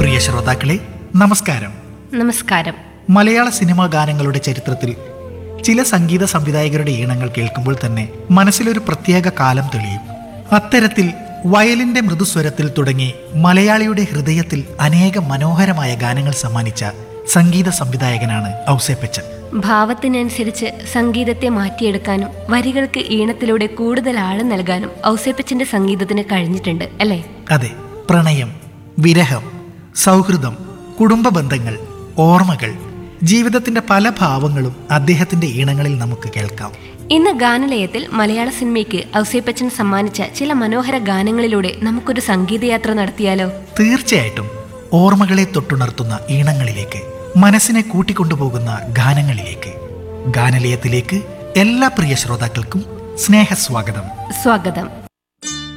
പ്രിയ ശ്രോതാക്കളെ നമസ്കാരം നമസ്കാരം മലയാള സിനിമാ ഗാനങ്ങളുടെ ചരിത്രത്തിൽ ചില സംഗീത സംവിധായകരുടെ ഈണങ്ങൾ കേൾക്കുമ്പോൾ തന്നെ മനസ്സിലൊരു പ്രത്യേക കാലം തെളിയും അത്തരത്തിൽ വയലിന്റെ മൃദുസ്വരത്തിൽ തുടങ്ങി മലയാളിയുടെ ഹൃദയത്തിൽ അനേകം മനോഹരമായ ഗാനങ്ങൾ സമ്മാനിച്ച സംഗീത സംവിധായകനാണ് ഔസേപ്പച്ചൻ ഭാവത്തിനനുസരിച്ച് സംഗീതത്തെ മാറ്റിയെടുക്കാനും വരികൾക്ക് ഈണത്തിലൂടെ കൂടുതൽ ആഴം നൽകാനും ഔസേപ്പച്ചന്റെ സംഗീതത്തിന് കഴിഞ്ഞിട്ടുണ്ട് അല്ലേ അതെ പ്രണയം വിരഹം സൗഹൃദം കുടുംബ ബന്ധങ്ങൾ ഓർമ്മകൾ ജീവിതത്തിന്റെ പല ഭാവങ്ങളും അദ്ദേഹത്തിന്റെ ഈണങ്ങളിൽ നമുക്ക് കേൾക്കാം ഇന്ന് ഗാനലയത്തിൽ മലയാള സിനിമയ്ക്ക് ഔസേപ്പച്ചൻ സമ്മാനിച്ച ചില മനോഹര ഗാനങ്ങളിലൂടെ നമുക്കൊരു സംഗീതയാത്ര നടത്തിയാലോ തീർച്ചയായിട്ടും ഓർമ്മകളെ തൊട്ടുണർത്തുന്ന ഈണങ്ങളിലേക്ക് മനസ്സിനെ കൂട്ടിക്കൊണ്ടുപോകുന്ന ഗാനങ്ങളിലേക്ക് ഗാനലയത്തിലേക്ക് എല്ലാ പ്രിയ ശ്രോതാക്കൾക്കും സ്നേഹസ്വാഗതം സ്വാഗതം